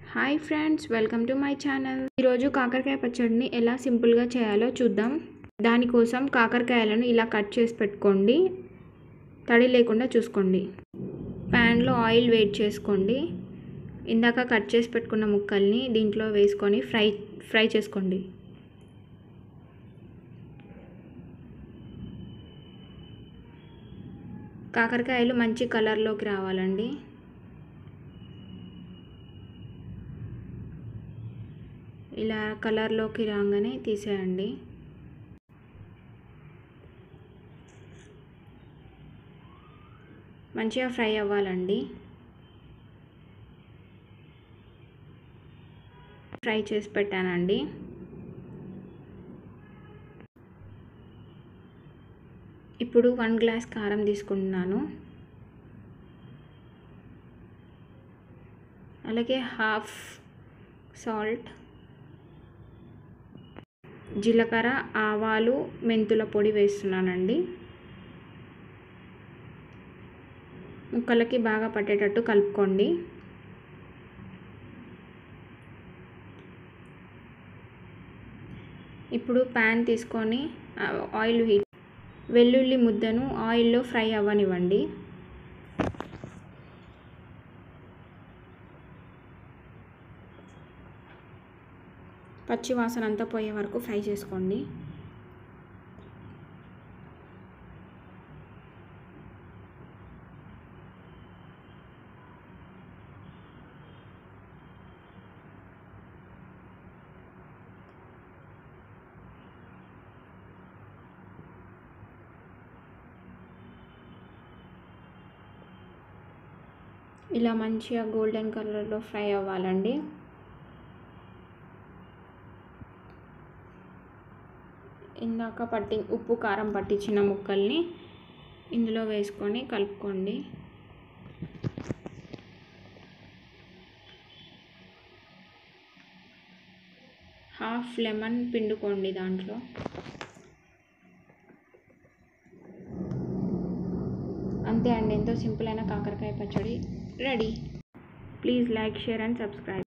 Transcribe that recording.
hi friends welcome to my channel ఈరోజు కాకరకాయ పచ్చడిని ఎలా సింపుల్గా చేయాలో చూద్దాం దానికోసం కాకరకాయలను ఇలా కట్ చేసి పెట్టుకోండి తడి లేకుండా చూసుకోండి ప్యాన్లో ఆయిల్ వేడి చేసుకోండి ఇందాక కట్ చేసి పెట్టుకున్న ముక్కల్ని దీంట్లో వేసుకొని ఫ్రై ఫ్రై చేసుకోండి కాకరకాయలు మంచి కలర్లోకి రావాలండి ఇలా కలర్లోకి రాగానే తీసేయండి మంచిగా ఫ్రై అవ్వాలండి ఫ్రై చేసి పెట్టానండి ఇప్పుడు వన్ గ్లాస్ కారం తీసుకుంటున్నాను అలాగే హాఫ్ సాల్ట్ జీలకర్ర ఆవాలు మెంతుల పొడి వేస్తున్నానండి ముక్కలకి బాగా పట్టేటట్టు కలుపుకోండి ఇప్పుడు ప్యాన్ తీసుకొని ఆయిల్ హీట్ వెల్లుల్లి ముద్దను ఆయిల్లో ఫ్రై అవ్వనివ్వండి పచ్చి వాసన అంతా పోయే వరకు ఫ్రై చేసుకోండి ఇలా మంచిగా గోల్డెన్ కలర్లో ఫ్రై అవ్వాలండి ఇందాక పట్టి ఉప్పు కారం పట్టించిన ముక్కల్ని ఇందులో వేసుకొని కలుపుకోండి హాఫ్ లెమన్ పిండుకోండి దాంట్లో అంతే అండి ఎంతో సింపుల్ అయిన కాకరకాయ పచ్చడి ready please like share and subscribe